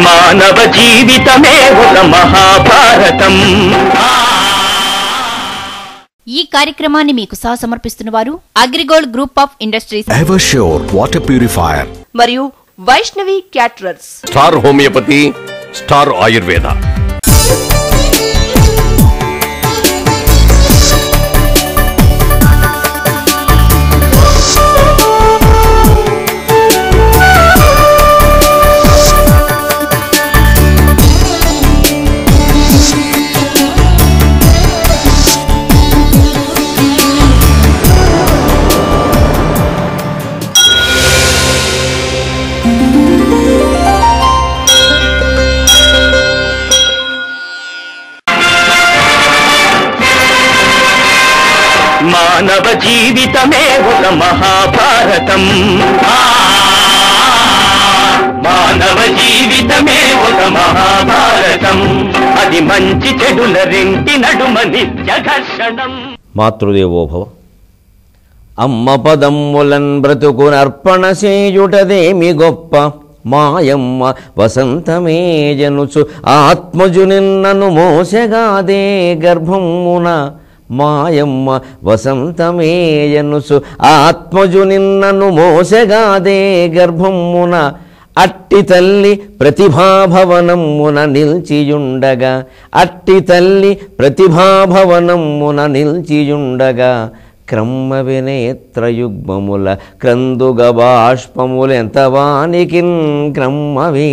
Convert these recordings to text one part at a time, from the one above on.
మానవ జీవితమే ఒక మహాభారతం ఈ కార్యక్రమాన్ని మీకు సహ సమర్పిస్తున్న వారు Agrigold group of industries Eversure water purifier. మరియు Vaishnavi caterers star homeopathy star Ayurveda మానవ జీవితమే ఒక మహాభారతం ఆ, మానవ జీవితమే ఒక మహాభారతం అది మంచి చెడుల రెంటి నడుమ నిత్య ఘర్షణం మాతృదేవోభవ అమ్మ పదమ్ములన్ బ్రతుకునర్పణ చేయుటదేమి గొప్ప మాయమ్మ వసంతమే జనుచు ఆత్మజు నిన్నను మోసగాదే గర్భమున మాయమ్మ వసంతమే జనుచు ఆత్మజు నిన్నను మోసగాదే గర్భమున అట్టి తల్లి ప్రతిభాభవనమున నిల్చియుండగా అట్టి తల్లి ప్రతిభాభవనమున నిల్చియుండగా క్రమ్మ వినేత్రయుగ్మముల క్రందుగ బాష్పములెంత వానికిన్ క్రమ్మవే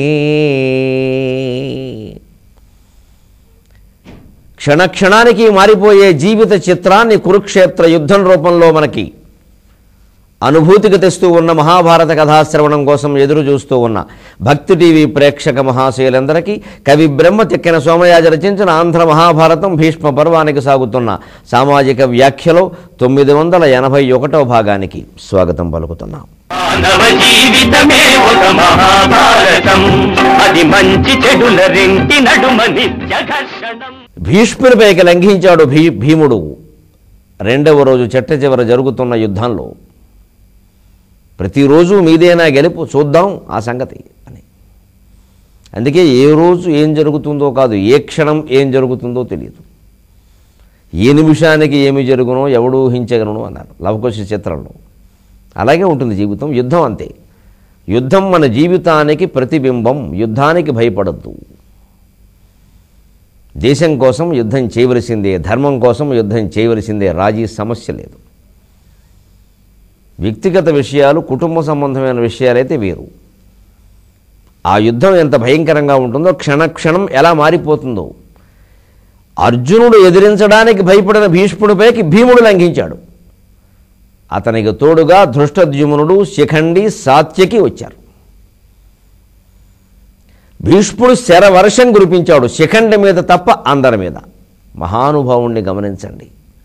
క్షణక్షణానికి మారిపోయే జీవిత చిత్రాన్ని కురుక్షేత్ర యుద్ధం రూపంలో మనకి అనుభూతికి తెస్తూ ఉన్న మహాభారత కథాశ్రవణం కోసం ఎదురు చూస్తూ ఉన్న భక్తి టీవీ ప్రేక్షక మహాశయులందరికీ కవి బ్రహ్మ తెక్కిన సోమయాజ రచించిన ఆంధ్ర మహాభారతం భీష్మ పర్వానికి సాగుతున్న సామాజిక వ్యాఖ్యలో తొమ్మిది వందల ఎనభై ఒకటో భాగానికి స్వాగతం పలుకుతున్నాం మానవ జీవితమే ఒక మహాభారతం అది మంచి చెడుల రెంటి నడుమ నిత్య ఘర్షణం భీష్మునిపైకి లంఘించాడు భీ భీముడు రెండవ రోజు చెట్ట చివర జరుగుతున్న యుద్ధంలో ప్రతిరోజు మీదేనా గెలుపు చూద్దాం ఆ సంగతి అని అందుకే ఏ రోజు ఏం జరుగుతుందో కాదు ఏ క్షణం ఏం జరుగుతుందో తెలియదు ఏ నిమిషానికి ఏమి జరుగునో ఎవడు ఊహించగలను అన్నారు లవకుశ చిత్రంలో అలాగే ఉంటుంది జీవితం యుద్ధం అంతే యుద్ధం మన జీవితానికి ప్రతిబింబం యుద్ధానికి భయపడద్దు దేశం కోసం యుద్ధం చేయవలసిందే ధర్మం కోసం యుద్ధం చేయవలసిందే రాజీ సమస్య లేదు వ్యక్తిగత విషయాలు కుటుంబ సంబంధమైన విషయాలైతే వేరు ఆ యుద్ధం ఎంత భయంకరంగా ఉంటుందో క్షణక్షణం ఎలా మారిపోతుందో అర్జునుడు ఎదిరించడానికి భయపడిన భీష్ముడిపైకి భీముడు లంఘించాడు అతనికి తోడుగా ధృష్టద్యుమ్నుడు శిఖండి సాత్యకి వచ్చారు భీష్ముడు శరవర్షం కురిపించాడు శిఖండి మీద తప్ప అందరి మీద మహానుభావుణ్ణి గమనించండి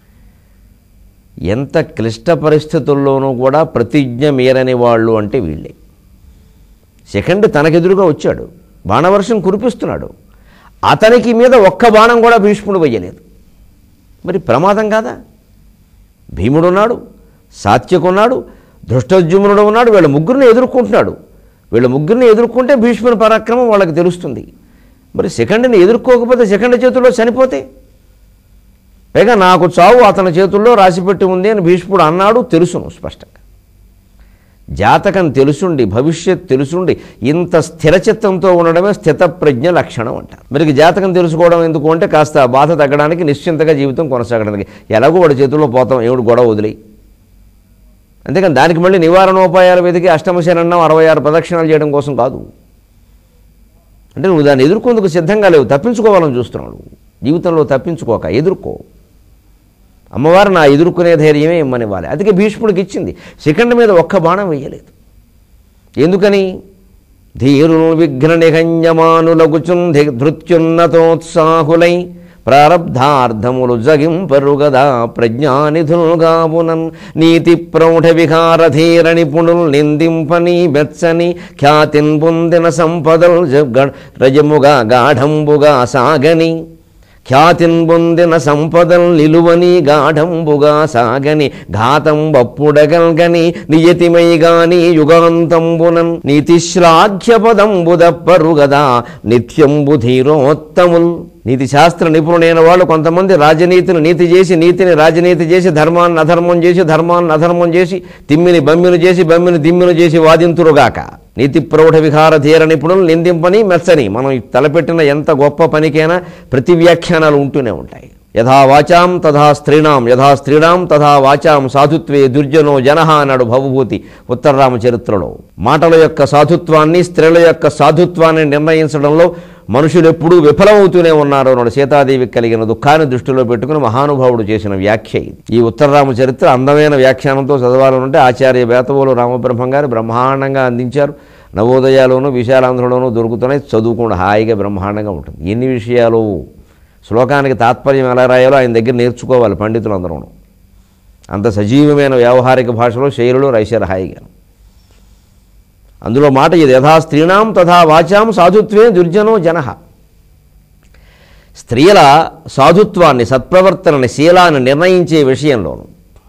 ఎంత క్లిష్ట పరిస్థితుల్లోనూ కూడా ప్రతిజ్ఞ మీరని వాళ్ళు అంటే వీళ్ళే శిఖండి తనకెదురుగా వచ్చాడు బాణవర్షం కురిపిస్తున్నాడు అతనికి మీద ఒక్క బాణం కూడా భీష్ముడు వెయ్యలేదు మరి ప్రమాదం కాదా భీముడున్నాడు సాత్యకున్నాడు ధృష్టజుమ్నుడు ఉన్నాడు వీళ్ళ ముగ్గురిని ఎదుర్కొంటున్నాడు వీళ్ళ ముగ్గురిని ఎదుర్కొంటే భీష్ముని పరాక్రమం వాళ్ళకి తెలుస్తుంది మరి సెకండ్ని ఎదుర్కోకపోతే సెకండ్ చేతుల్లో చనిపోతే పైగా నాకు చావు అతని చేతుల్లో రాసిపెట్టి ఉంది అని భీష్ముడు అన్నాడు తెలుసును స్పష్టంగా జాతకం తెలుసుండి భవిష్యత్ తెలుసుండి ఇంత స్థిరచిత్తంతో ఉండడమే స్థితప్రజ్ఞ లక్షణం అంటారు మరి జాతకం తెలుసుకోవడం ఎందుకు అంటే కాస్త బాధ తగ్గడానికి నిశ్చింతగా జీవితం కొనసాగడానికి ఎలాగో వాడి చేతుల్లో పోతాం ఏమిటి గొడవ వదిలి అంతేకాని దానికి మళ్ళీ నివారణోపాయాలు వెతికి అష్టమశరణం అరవై ఆరు ప్రదక్షిణాలు చేయడం కోసం కాదు అంటే నువ్వు దాన్ని ఎదుర్కొందుకు సిద్ధంగా లేవు తప్పించుకోవాలని చూస్తున్నాడు జీవితంలో తప్పించుకోక ఎదుర్కో అమ్మవారు నా ఎదుర్కొనే ధైర్యమే ఇమ్మనివ్వాలి అందుకే భీష్ముడికి ఇచ్చింది సెకండ్ మీద ఒక్క బాణం వేయలేదు ఎందుకని ధీరును విఘ్న నిహన్యమానులగుచున్ ధృత్యున్నతోత్సాహులై ప్రారబ్ధార్థములు జగింపరుగదా ప్రజ్ఞానిధులుగావునన్ నీతి ప్రౌఢ విహారధీర నిపుణుల్ నిందింపని మెచ్చని ఖ్యాతిన్ పొందిన సంపదల్ జ- గ- రజముగా గాఢంబుగా సాగని ఖ్యాతిన్ పొందిన సంపదల్ నిలువని గాఢంబుగా సాగని ఘాతం బప్పుడగల్గని నియతిమై గాని యుగాంతంబునన్ నీతిశ్లాఘ్య పదంబు దప్పరు గదా నిత్యంబు ధీరోత్తముల్ నీతి శాస్త్ర నిపుణుడైన వాళ్ళు కొంతమంది రాజనీతిని నీతి చేసి నీతిని రాజనీతి చేసి ధర్మాన్ని అధర్మం చేసి ధర్మాన్ని అధర్మం చేసి తిమ్మిని బమ్మిని చేసి బమ్మిని దిమ్మిని చేసి వాదింతురుగాక నీతి ప్రౌఢ విహార ధీర నిపుణులు నిందింపని మెచ్చని మనం తలపెట్టిన ఎంత గొప్ప పనికైనా ప్రతి వ్యాఖ్యానాలు ఉంటూనే ఉంటాయి యథా వాచాం తథా స్త్రీణాం యథా స్త్రీణాం తథా వాచాం సాధుత్వే దుర్జనో జనహ అన్నాడు భవభూతి ఉత్తరరామ చరిత్రలో మాటల యొక్క సాధుత్వాన్ని స్త్రీల యొక్క సాధుత్వాన్ని నిర్ణయించడంలో మనుషులు ఎప్పుడూ విఫలమవుతూనే ఉన్నారు అన్నాడు సీతాదేవికి కలిగిన దుఃఖాన్ని దృష్టిలో పెట్టుకుని మహానుభావుడు చేసిన వ్యాఖ్య ఇది ఈ ఉత్తరరామ చరిత్ర అందమైన వ్యాఖ్యానంతో చదవాలనుంటే ఆచార్య బేతవోలు రామబ్రహ్మం గారు బ్రహ్మాండంగా అందించారు నవోదయాలోను విశాలాంధ్రలోనూ దొరుకుతున్నాయి చదువుకుండా హాయిగా బ్రహ్మాండంగా ఉంటుంది ఎన్ని విషయాలు శ్లోకానికి తాత్పర్యం ఎలా రాయాలో ఆయన దగ్గర నేర్చుకోవాలి పండితులందరూ అంత సజీవమైన వ్యావహారిక భాషలో శైలులో రైశారు హాయిగా అందులో మాట ఇది యథా స్త్రీణాం తథా వాచాం సాధుత్వే దుర్జనో జన స్త్రీల సాధుత్వాన్ని సత్ప్రవర్తనని శీలాన్ని నిర్ణయించే విషయంలోనూ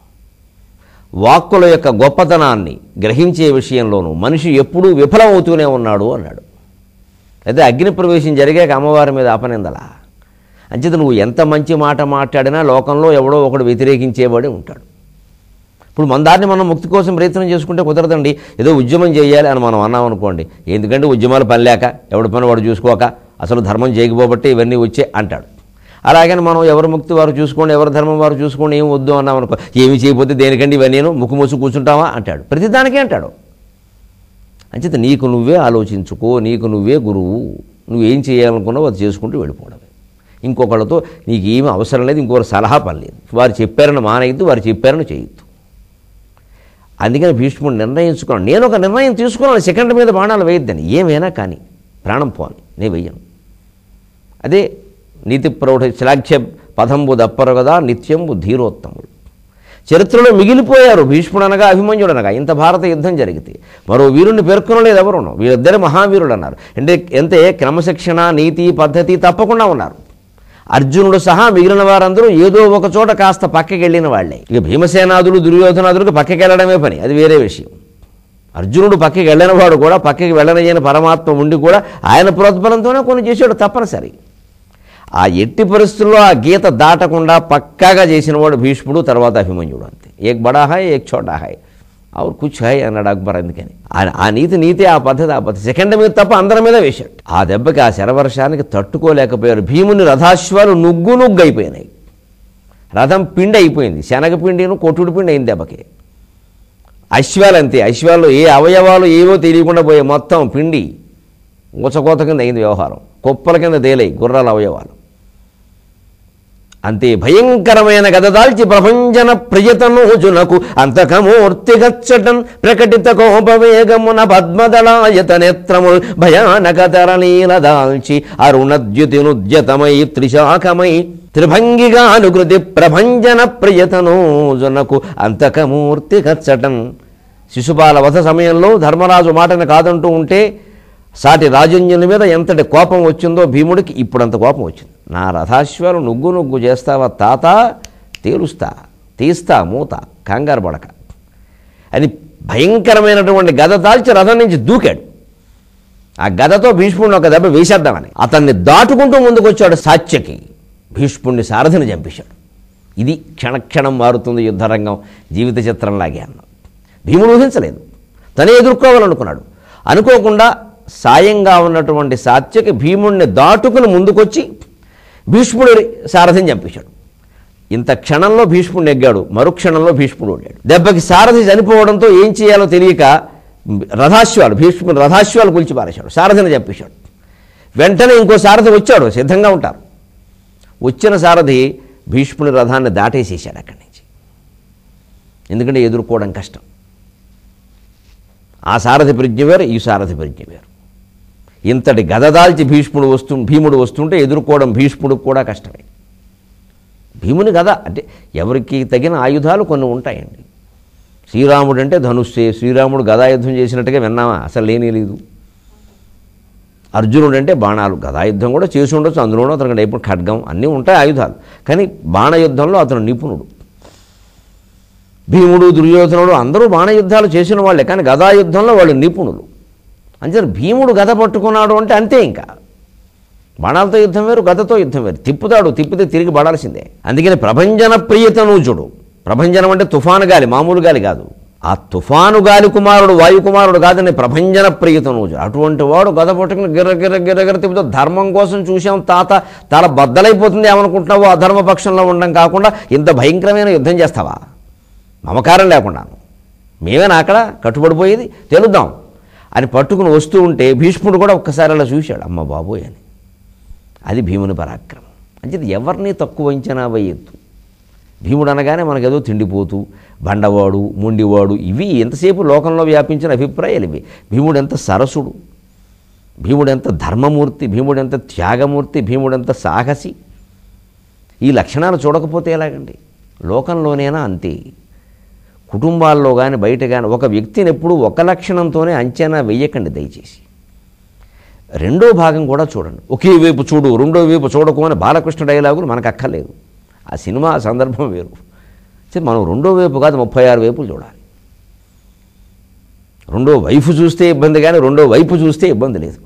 వాక్కుల యొక్క గొప్పతనాన్ని గ్రహించే విషయంలోనూ మనిషి ఎప్పుడూ విఫలమవుతూనే ఉన్నాడు అన్నాడు అయితే అగ్ని ప్రవేశం జరిగాక అమ్మవారి మీద అపనిందలా అంచేత నువ్వు ఎంత మంచి మాట మాట్లాడినా లోకంలో ఎవడో ఒకడు వ్యతిరేకించేవాడే ఉంటాడు ఇప్పుడు మన దాన్ని మనం ముక్తి కోసం ప్రయత్నం చేసుకుంటే కుదరదండి ఏదో ఉద్యమం చేయాలి అని మనం అన్నాం అనుకోండి ఎందుకంటే ఉద్యమాలు పని లేక ఎవడి పని వాడు చూసుకోక అసలు ధర్మం చేయకపోబట్టి ఇవన్నీ వచ్చే అంటాడు అలాగని మనం ఎవరి ముక్తి వారు చూసుకోండి ఎవరి ధర్మం వారు చూసుకోండి ఏం వద్దు అన్నాం అనుకో ఏమి చేయకపోతే దేనికండి ఇవన్నీ ముక్కు మూసు కూర్చుంటావా అంటాడు ప్రతిదానికే అంటాడు అంచేత నీకు నువ్వే ఆలోచించుకో నీకు నువ్వే గురువు నువ్వేం చేయాలనుకున్నావు అది చేసుకుంటూ వెళ్ళిపోవడమే ఇంకొకళ్ళతో నీకు ఏమీ అవసరం లేదు ఇంకొకరు సలహా పని లేదు వారు చెప్పారని మానేయద్దు వారు చెప్పారని చేయొద్దు అందుకని భీష్ముడు నిర్ణయించుకున్నాను నేను ఒక నిర్ణయం తీసుకున్నాను సెకండ్ మీద బాణాలు వేయద్దని ఏమైనా కానీ ప్రాణం పోని నేను వెయ్యను అదే నీతి ప్రౌఢ శ్లాఘ్య పదంబు దప్పరు కదా నిత్యంబు ధీరోత్తములు చరిత్రలో మిగిలిపోయారు భీష్ముడు అనగా అభిమన్యుడు అనగా ఇంత భారత యుద్ధం జరిగితే మరో వీరుణ్ణి పేర్కొనలేదు ఎవరును వీరిద్దరు మహావీరుడు అన్నారు అంటే ఎంతే క్రమశిక్షణ నీతి పద్ధతి తప్పకుండా ఉన్నారు అర్జునుడు సహా మిగిలిన వారందరూ ఏదో ఒక చోట కాస్త పక్కకి వెళ్ళిన వాళ్ళే ఇక భీమసేనాదులు దుర్యోధనాదులకు పక్కకి వెళ్ళడమే పని అది వేరే విషయం అర్జునుడు పక్కకి వెళ్ళిన వాడు కూడా పక్కకి వెళ్ళనయ్యని పరమాత్మ ఉండి కూడా ఆయన ప్రోత్బలంతోనే కొన్ని చేసాడు తప్పనిసరి ఆ ఎట్టి పరిస్థితుల్లో ఆ గీత దాటకుండా పక్కాగా చేసినవాడు భీష్ముడు తర్వాత అభిమన్యుడు అంతే ఏక్ బడా హాయ్ ఏక్ చోటా హాయ్ ఆవిడ కూర్చో హాయ్ అన్నాడు అక్బర్ అందుకని ఆ- ఆ నీతి నీతి ఆ పద్ధతి ఆ పద్ధతి సెకండ్ మీద తప్ప అందరి మీద వేశాడు ఆ దెబ్బకి ఆ శరవర్షానికి తట్టుకోలేకపోయారు భీముని రథాశ్వాలు నుగ్గు నుగ్గు అయిపోయినాయి రథం పిండి అయిపోయింది శనగపిండిను కొట్టుడు పిండి అయింది దెబ్బకి అశ్వాలు అంతే అశ్వాలు ఏ అవయవాలు ఏవో తెలియకుండా పోయే మొత్తం పిండి ఊచకోత కింద అయింది వ్యవహారం కుప్పల కింద తేలాయి గుర్రాల అవయవాలు అంతే భయంకరమైన గద దాల్చి ప్రపంచన ప్రియతనోజునకు అంతకమూర్తిగచ్చటన్ ప్రకటిత కోపవేగమున పద్మదళాయత నేత్రముల్ భయానక తరలీల దాల్చి అరుణద్యుతినుద్యతమై త్రిశాఖమై త్రిభంగిగా అనుకృతి ప్రభంజన ప్రియతనోజునకు అంతకమూర్తి కచ్చటన్ శిశుపాల వధ సమయంలో ధర్మరాజు మాటను కాదంటూ ఉంటే సాటి రాజన్యుని మీద ఎంతటి కోపం వచ్చిందో భీముడికి ఇప్పుడంత కోపం వచ్చింది నా రథాశ్వాలు నుగ్గు నుగ్గు చేస్తావా తాత తేలుస్తా తీస్తా మూత కంగారు పడక అని భయంకరమైనటువంటి గద తాల్చి రథం నుంచి దూకాడు ఆ గదతో భీష్ముడిని ఒక దెబ్బ వేసేద్దామని అతన్ని దాటుకుంటూ ముందుకు వచ్చాడు సాత్యకి భీష్ముడిని సారథిని చంపేశాడు ఇది క్షణక్షణం మారుతుంది యుద్ధరంగం జీవిత చిత్రంలాగే అన్నాం భీముడు ఊహించలేదు తనే ఎదుర్కోవాలనుకున్నాడు అనుకోకుండా సాయంగా ఉన్నటువంటి సాత్యకి భీముడిని దాటుకుని ముందుకొచ్చి భీష్ముడి సారథిని చంపేశాడు ఇంత క్షణంలో భీష్ముడు నెగ్గాడు మరుక్షణంలో భీష్ముడు ఓడాడు దెబ్బకి సారథి చనిపోవడంతో ఏం చేయాలో తెలియక రథాశ్వాలు భీష్ముడు రథాశ్వాలు కూల్చి పారేశాడు సారథిని చంపేశాడు వెంటనే ఇంకో సారథి వచ్చాడు సిద్ధంగా ఉంటారు వచ్చిన సారథి భీష్ముని రథాన్ని దాటేసేసాడు అక్కడి నుంచి ఎందుకంటే ఎదుర్కోవడం కష్టం ఆ సారథి ప్రజ్ఞ వేరు ఈ సారథి ప్రజ్ఞ వేరు ఇంతటి గదదాల్చి భీష్ముడు వస్తు భీముడు వస్తుంటే ఎదుర్కోవడం భీష్ముడికి కూడా కష్టమే భీముని గద అంటే ఎవరికి తగిన ఆయుధాలు కొన్ని ఉంటాయండి శ్రీరాముడు అంటే ధనుస్సే శ్రీరాముడు గదాయుద్ధం చేసినట్టుగా విన్నామా అసలు లేనే లేదు అర్జునుడు అంటే బాణాలు గదాయుద్ధం కూడా చేసి ఉండొచ్చు అందులోనూ అతనికి నైపుణ్యం ఖడ్గం అన్నీ ఉంటాయి ఆయుధాలు కానీ బాణయుద్ధంలో అతను నిపుణుడు భీముడు దుర్యోధనుడు అందరూ బాణయుద్ధాలు చేసిన వాళ్ళే కానీ గదాయుద్ధంలో వాళ్ళు నిపుణులు అంతే భీముడు గద పట్టుకున్నాడు అంటే అంతే ఇంకా బాణాలతో యుద్ధం వేరు గదతో యుద్ధం వేరు తిప్పుతాడు తిప్పితే తిరిగి పడాల్సిందే అందుకని ప్రభంజన ప్రియతనూజుడు ప్రభంజనం అంటే తుఫాను గాలి మామూలు గాలి కాదు ఆ తుఫాను గాలి కుమారుడు వాయు కుమారుడు కాదని ప్రభంజన ప్రియతనూజుడు అటువంటి వాడు గద పట్టుకుని గిర్ర గిర్ర గిర్ర గిర్ర తిప్పుతూ ధర్మం కోసం చూసాం తాత తల బద్దలైపోతుంది ఏమనుకుంటున్నావు అధర్మ పక్షంలో ఉండడం కాకుండా ఇంత భయంకరమైన యుద్ధం చేస్తావా మమకారం లేకుండాను మేమేనా అక్కడ కట్టుబడిపోయేది తెలుద్దాం అని పట్టుకుని వస్తూ ఉంటే భీష్ముడు కూడా ఒక్కసారి అలా చూశాడు అమ్మ బాబోయ్ అని అది భీముని పరాక్రమం అంటే ఎవరిని తక్కువ అంచనా వేయద్దు భీముడు అనగానే మనకేదో తిండిపోతూ బండవాడు మొండివాడు ఇవి ఎంతసేపు లోకంలో వ్యాపించిన అభిప్రాయాలు ఇవి భీముడు ఎంత సరసుడు భీముడు ఎంత ధర్మమూర్తి భీముడు ఎంత త్యాగమూర్తి భీముడు ఎంత సాహసి ఈ లక్షణాలు చూడకపోతే ఎలాగండి లోకంలోనేనా అంతే కుటుంబాల్లో కానీ బయట కానీ ఒక వ్యక్తిని ఎప్పుడూ ఒక లక్షణంతోనే అంచనా వేయకండి దయచేసి రెండో భాగం కూడా చూడండి ఒకే వైపు చూడు రెండో వైపు చూడకు అని బాలకృష్ణ డైలాగులు మనకు అక్కర్లేదు ఆ సినిమా ఆ సందర్భం వేరు సరే మనం రెండో వైపు కాదు ముప్పై ఆరు వైపులు చూడాలి రెండో వైపు చూస్తే ఇబ్బంది కానీ రెండో వైపు చూస్తే ఇబ్బంది లేదు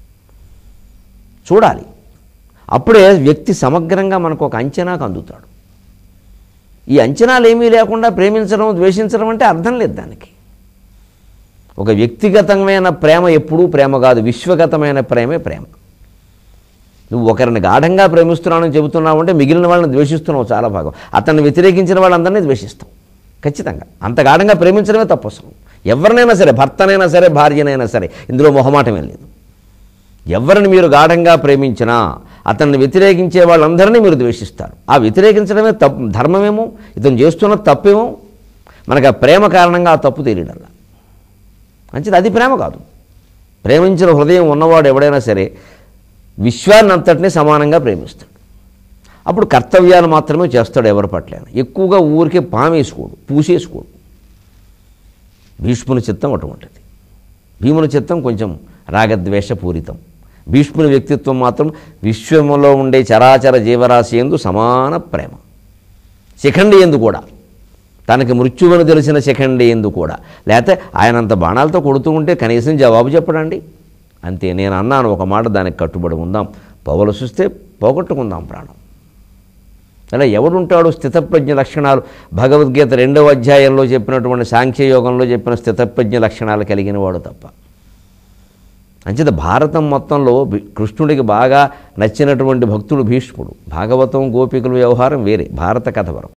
చూడాలి అప్పుడే వ్యక్తి సమగ్రంగా మనకు ఒక అంచనాకు అందుతాడు ఈ అంచనాలు ఏమీ లేకుండా ప్రేమించడం ద్వేషించడం అంటే అర్థం లేదు దానికి ఒక వ్యక్తిగతమైన ప్రేమ ఎప్పుడూ ప్రేమ కాదు విశ్వగతమైన ప్రేమే ప్రేమ నువ్వు ఒకరిని గాఢంగా ప్రేమిస్తున్నానని చెబుతున్నావు అంటే మిగిలిన వాళ్ళని ద్వేషిస్తున్నావు చాలా భాగం అతన్ని వ్యతిరేకించిన వాళ్ళందరినీ ద్వేషిస్తావు ఖచ్చితంగా అంత గాఢంగా ప్రేమించడమే తప్పు అసలు ఎవరినైనా సరే భర్తనైనా సరే భార్యనైనా సరే ఇందులో మొహమాటమే లేదు ఎవరిని మీరు గాఢంగా ప్రేమించినా అతన్ని వ్యతిరేకించే వాళ్ళందరినీ మీరు ద్వేషిస్తారు ఆ వ్యతిరేకించడమే తప్పు ధర్మమేమో ఇతను చేస్తున్న తప్పేమో మనకు ఆ ప్రేమ కారణంగా ఆ తప్పు తెలియడల్లా మంచిది అది ప్రేమ కాదు ప్రేమించిన హృదయం ఉన్నవాడు ఎవడైనా సరే విశ్వాన్ని అంతటినీ సమానంగా ప్రేమిస్తాడు అప్పుడు కర్తవ్యాలు మాత్రమే చేస్తాడు ఎవరి పట్లైనా ఎక్కువగా ఊరికే పామేసుకోడు పూసేసుకోడు భీష్ముని చిత్తం అటువంటిది భీముని చిత్తం కొంచెం రాగద్వేషపూరితం భీష్ముని వ్యక్తిత్వం మాత్రం విశ్వంలో ఉండే చరాచర జీవరాశి ఎందు సమాన ప్రేమ శిఖండి ఎందు కూడా తనకి మృత్యువని తెలిసిన శిఖండి ఎందు కూడా లేకపోతే ఆయన అంత బాణాలతో కొడుతూ ఉంటే కనీసం జవాబు చెప్పడండి అంతే నేను అన్నాను ఒక మాట దానికి కట్టుబడి ఉందాం పవలు చూస్తే పోగొట్టుకుందాం ప్రాణం అలా ఎవడుంటాడు స్థితప్రజ్ఞ లక్షణాలు భగవద్గీత రెండవ అధ్యాయంలో చెప్పినటువంటి సాంఖ్యయోగంలో చెప్పిన స్థితప్రజ్ఞ లక్షణాలు కలిగిన వాడు తప్ప అంచేత భారతం మొత్తంలో భీ- కృష్ణుడికి బాగా నచ్చినటువంటి భక్తుడు భీష్ముడు భాగవతం గోపికల వ్యవహారం వేరే భారత కథ వరం